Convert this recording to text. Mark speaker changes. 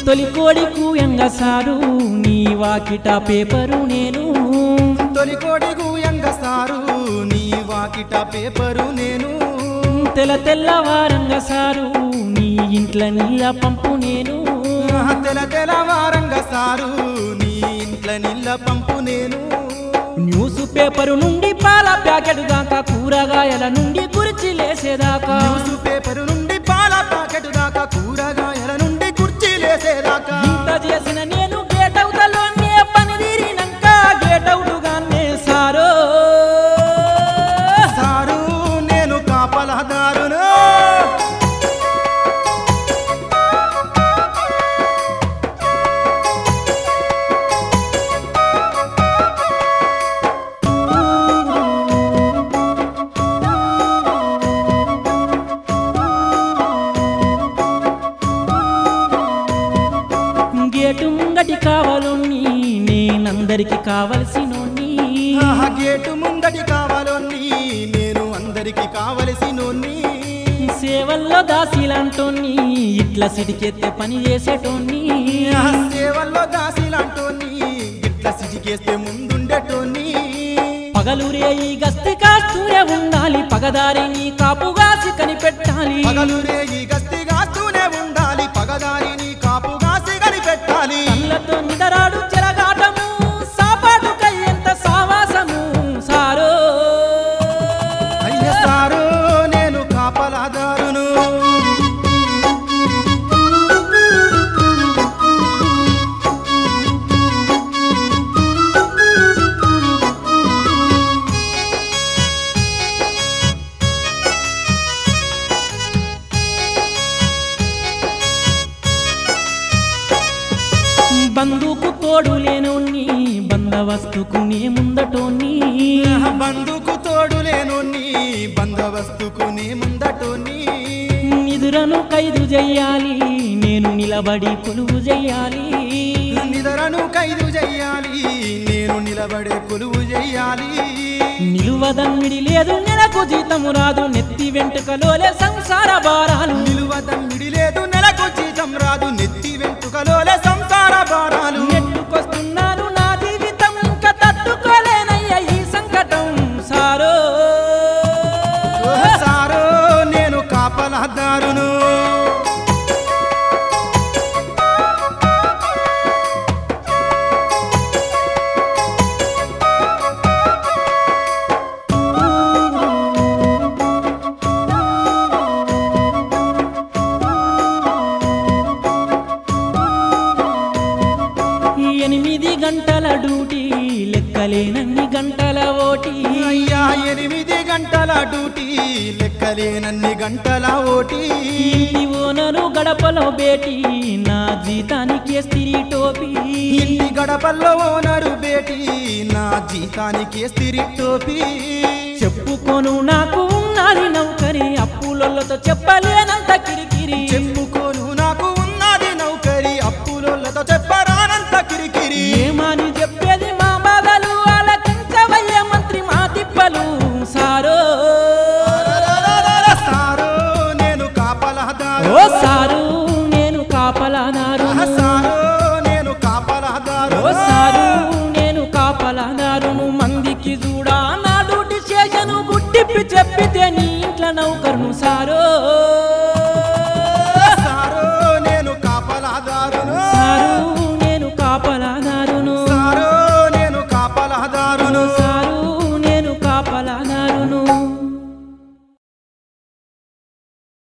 Speaker 1: తొలి కోడి కూయంగా సారు నీ వాకిట పేపరు నేను
Speaker 2: తొలి కోడి గూయంగ సారు నీ వాకిట పేపరు నేను
Speaker 1: తెల తెల్లవారంగా సారు నీ ఇంట్ల నీళ్ళ పంపు నేను
Speaker 2: తెల తెలవారంగ సారు నీ ఇంట్ల నీళ్ళ పంపు నేను
Speaker 1: న్యూస్ పేపరు నుండి పాల ప్యాకెట్ దాకా కూరగాయల నుండి కుర్చీ లేసేదాకా
Speaker 2: న్యూస్ పేపరు నుండి పాల ప్యాకెట్ దాకా కూరగాయల నుండి కుర్చీలేసేదాకా
Speaker 1: ఇంత చేసిన నేను గేట్ అవుతలోనే పని తీరినాక గేట్ అవుటుగానే సారో
Speaker 2: సారు నేను కాపలదారును
Speaker 1: గేటు ముంగటి కావాలని నేనందరికి కావలసినోన్ని
Speaker 2: ఆహా, గేటు ముందటి కావాలోని నేను అందరికి కావలసినోన్ని
Speaker 1: సేవల్లో దాసిలాంటోన్ని ఇట్లా సిటికెత్తే పని చేసేటోన్ని
Speaker 2: ఆహా, సేవల్లో దాసిలాంటోని ఇట్లా సిటికేస్తే ముందుండేటోని
Speaker 1: పగలురే ఈ గస్తి కాస్తూనే ఉండాలి పగదారిని కాపుగాసి కనిపెట్టాలి
Speaker 2: పగలు రేగి గస్తి గాస్తూనే ఉండాలి పగదారిని కాపుగాసి కనిపెట్టాలి
Speaker 1: కళ్ళతో నిదరాడు చెరగాటము సాపాటు కయ్యంత సావాసము సారో
Speaker 2: అయ్య సారు నేను కాపలాదారును
Speaker 1: బంధుకు తోడు లేనోన్ని బందవస్తుకు నే ముందటోన్ని
Speaker 2: బంధుకు తోడు లేనోని బందోబస్తుకు నీ ముందటోని
Speaker 1: నిదురను ఖైదు చెయ్యాలి నేను నిలబడి కొలువు చెయ్యాలి
Speaker 2: నిదరను ఖైదు చెయ్యాలి నేను నిలబడే కొలువు చెయ్యాలి
Speaker 1: నిలువదమ్మిడి లేదు నెలకు జీతము రాదు నెత్తి వెంట్రుకలోలే సంసార భారాలు
Speaker 2: నిలువదమ్మిడి లేదు నెలకు జీతం రాదు నెత్తి వెంట్రుకలోలే సంసార భారాలు
Speaker 1: నెట్టుకొస్తున్నాను నా జీవితం ఇంకా తట్టుకోలేనయ్య ఈ సంకటం సారో
Speaker 2: ఓహ్ సారో నేను కాపలాదారును
Speaker 1: ఎనిమిది గంటల డ్యూటీ లెక్కలేనన్ని గంటల ఓటి
Speaker 2: అయ్యా ఎనిమిది గంటల డ్యూటీ లెక్కలేనన్ని గంటల ఓటీ
Speaker 1: ఇంటి ఓనరు గడపలో బేటి నా జీతానికి స్త్రీ టోపీ
Speaker 2: ఇంటి గడపల్లో ఓనరు బేటి నా జీతానికి స్థిరి టోపీ
Speaker 1: చెప్పుకోను నాకు ఉన్నది నౌకరి అప్పులతో చెప్పలేనంత కిరికిరి
Speaker 2: చెప్పుకోను నాకు ఉన్నది నౌకరి అప్పులతో చెప్పరానంత కిరికిరి
Speaker 1: ఏమని చెప్పేది మా బాధలు ఆలకించవయ్య మంత్రి మా తిప్పలు సారో
Speaker 2: సారో నేను కాపలదారు
Speaker 1: ఓ సారు నేను కాపలాదారు
Speaker 2: సారో నేను కాపలదారు
Speaker 1: ఓ సారు నేను కాపలాదారును మందికి చూడా నా డ్యూటీ చేసను గుట్టిప్పి చెప్పితే నీ ఇంట్లో నౌకరును సారో
Speaker 2: సారో నేను కాపలదారును
Speaker 1: సారు నేను కాపలాదారును
Speaker 2: సారో నేను కాపలదారును
Speaker 1: సారు నేను కాపలాదారును